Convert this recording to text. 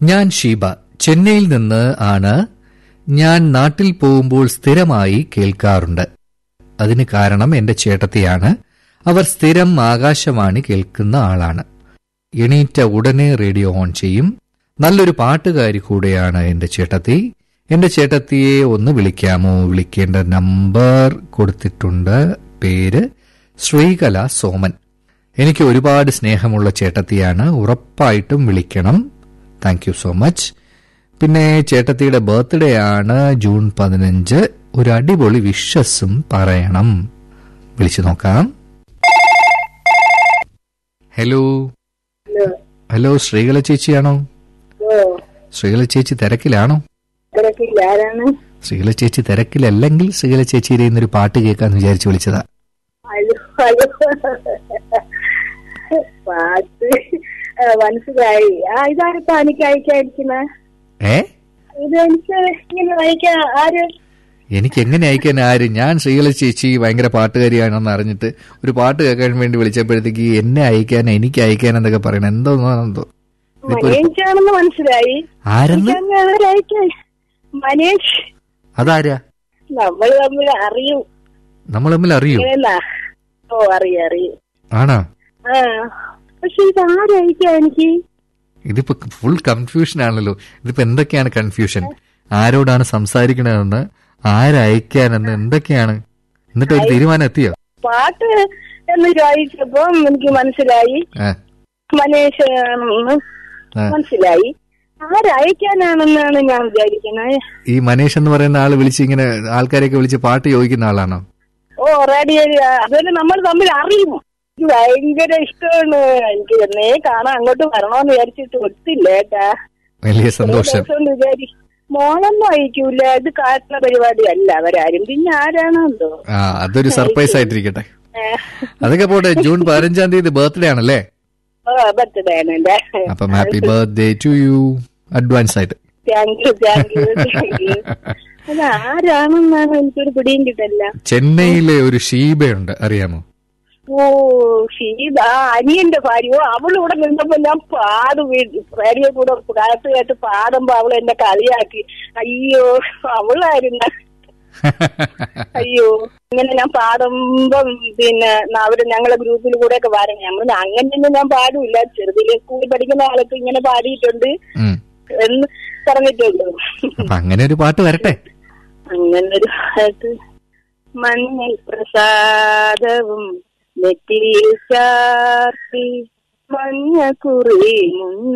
ഞാൻ ഷീബ ചെന്നൈയിൽ നിന്ന് ആണ് ഞാൻ നാട്ടിൽ പോകുമ്പോൾ സ്ഥിരമായി കേൾക്കാറുണ്ട് അതിന് കാരണം എന്റെ ചേട്ടത്തിയാണ് അവർ സ്ഥിരം ആകാശവാണി കേൾക്കുന്ന ആളാണ് എണീറ്റ ഉടനെ റേഡിയോ ഓൺ ചെയ്യും നല്ലൊരു പാട്ടുകാരി കൂടെയാണ് എന്റെ ചേട്ടത്തി എന്റെ ചേട്ടത്തിയെ ഒന്ന് വിളിക്കാമോ വിളിക്കേണ്ട നമ്പർ കൊടുത്തിട്ടുണ്ട് പേര് ശ്രീകല സോമൻ എനിക്ക് ഒരുപാട് സ്നേഹമുള്ള ചേട്ടത്തിയാണ് ഉറപ്പായിട്ടും വിളിക്കണം താങ്ക് യു സോ മച്ച് പിന്നെ ചേട്ടത്തിയുടെ ബർത്ത്ഡേ ആണ് ജൂൺ പതിനഞ്ച് ഒരു അടിപൊളി വിഷസും പറയണം വിളിച്ചു നോക്കാം ഹലോ ഹലോ ഹലോ ശ്രീകല ചേച്ചിയാണോ ഓ ശ്രീകല ചേച്ചി തിരക്കിലാണോ തിരക്കില്ല ആരാണ് ശ്രീകല ചേച്ചി തിരക്കിലല്ലെങ്കിൽ ശ്രീകല ചേച്ചിയുടെ ഇന്നൊരു പാട്ട് കേൾക്കാന്ന് വിചാരിച്ചു വിളിച്ചതാ ഹലോ ഹലോ പാട്ട് ആ, മനസ്സിലായി ആ ഇതാരിപ്പോ എനിക്ക് അയക്കാതിരിക്കുന്ന ഏ ഇത് എനിക്ക് ഇങ്ങനെ അയക്കാ ആര് എനിക്ക് എങ്ങനെ അയക്കാൻ ആര് ഞാൻ ശ്രീകല ചേച്ചി ഭയങ്കര പാട്ടുകാരിയാണെന്ന് അറിഞ്ഞിട്ട് ഒരു പാട്ട് കേൾക്കാൻ വേണ്ടി വിളിച്ചപ്പോഴത്തേക്ക് എന്നെ അയക്കാൻ എനിക്ക് അയക്കാൻ എന്നൊക്കെ പറയണം എന്തോ എന്തോ ഇതിപ്പോ ഒരു- മനേഷാണെന്ന് മനസ്സിലായി ആരെന്ന് എനിക്ക് അങ്ങനെ അയക്കാൻ മനേഷ് അതാരാ നമ്മൾ തമ്മിൽ അറിയും നമ്മൾ തമ്മിൽ അറിയൂ ഇങ്ങനെന്നാ ഓ അറിയാം അറിയും ആണോ ആ പക്ഷെ ഇത് ആരയക്കാ എനിക്ക് ഇതിപ്പോ ഫുൾ കൺഫ്യൂഷൻ ആണല്ലോ ഇതിപ്പോ എന്തൊക്കെയാണ് കൺഫ്യൂഷൻ ആരോടാണ് സംസാരിക്കണതെന്ന് ആരയക്കാനെന്ന് എന്തൊക്കെയാണ് എന്നിട്ട് ഒരു തീരുമാനം എത്തിയോ പാട്ട് എന്ന് ചോദിച്ചപ്പം എനിക്ക് മനസ്സിലായി ആ, മനേഷ് ആണെന്ന് ആ. മനസ്സിലായി ആരയക്കാനാണെന്നാണ് ഞാൻ വിചാരിക്കുന്നത് ഈ മനീഷ് എന്ന് പറയുന്ന ആള് വിളിച്ച് ഇങ്ങനെ ആൾക്കാരെയൊക്കെ വിളിച്ച് പാട്ട് ചോദിക്കുന്ന ആളാണോ ഓ റേഡിയോ അതുപോലെ നമ്മൾ തമ്മിൽ അറിയും എനിക്ക് ഭയങ്കര ഇഷ്ടമാണ് എനിക്ക് എന്നേ കാണാൻ അങ്ങോട്ട് വരണോന്ന് വിചാരിച്ചിട്ട് ഒത്തില്ല കേട്ടാ വലിയ സന്തോഷം ദിവസം കൊണ്ട് വിചാരി മോളൊന്നും അയക്കൂല ഇത് കാട്ടുന്ന പരിപാടിയല്ല അവരാരും പിന്നെ ആരാണോ എന്തോ ആ അതൊരു സർപ്രൈസ് ആയിട്ടിരിക്കട്ടെ ഏ, അതൊക്കെ പോട്ടെ ജൂൺ പതിനഞ്ചാം തീയതി ബർത്ത്ഡേ ആണല്ലേ ഓ ബർത്ത്ഡേ ആണ് എന്റെ അപ്പം happy birthday to you advance ആയിട്ട് thank you thank you thank you അത് ആരാണെന്നാണ് എനിക്കൊരു പിടിയും കിട്ടില്ല ചെന്നൈയിലെ ഒരു ഷീബയുണ്ട് അറിയാമോ ഓ ഷീത അനിയന്റെ ഭാര്യയോ അവളിവിടെ നിന്നപ്പോ ഞാൻ പാടും റേഡിയോ കൂടെ കാലത്ത് കേട്ട് പാടുമ്പോ അവൾ എന്നെ കളിയാക്കി അയ്യോ അവളായിരുന്ന അയ്യോ ഇങ്ങനെ ഞാൻ പാടുമ്പം പിന്നെ ന- അവര് ഞങ്ങളെ ഗ്രൂപ്പിൽ കൂടെ ഒക്കെ വരണം നമ്മൾ അങ്ങനെയൊന്നും ഞാൻ പാടില്ല ചെറുതിലെ സ്കൂളിൽ പഠിക്കുന്ന കാലത്ത് ഇങ്ങനെ പാടിയിട്ടുണ്ട് ഉം. എന്ന് പറഞ്ഞിട്ടുള്ളൂ അപ്പൊ അങ്ങനെ ഒരു പാട്ട് വരട്ടെ അങ്ങനൊരു പാട്ട് മഞ്ഞൾ പ്രസാദവും നെറ്റിയിൽ ചാർത്തി മഞ്ഞ കുറി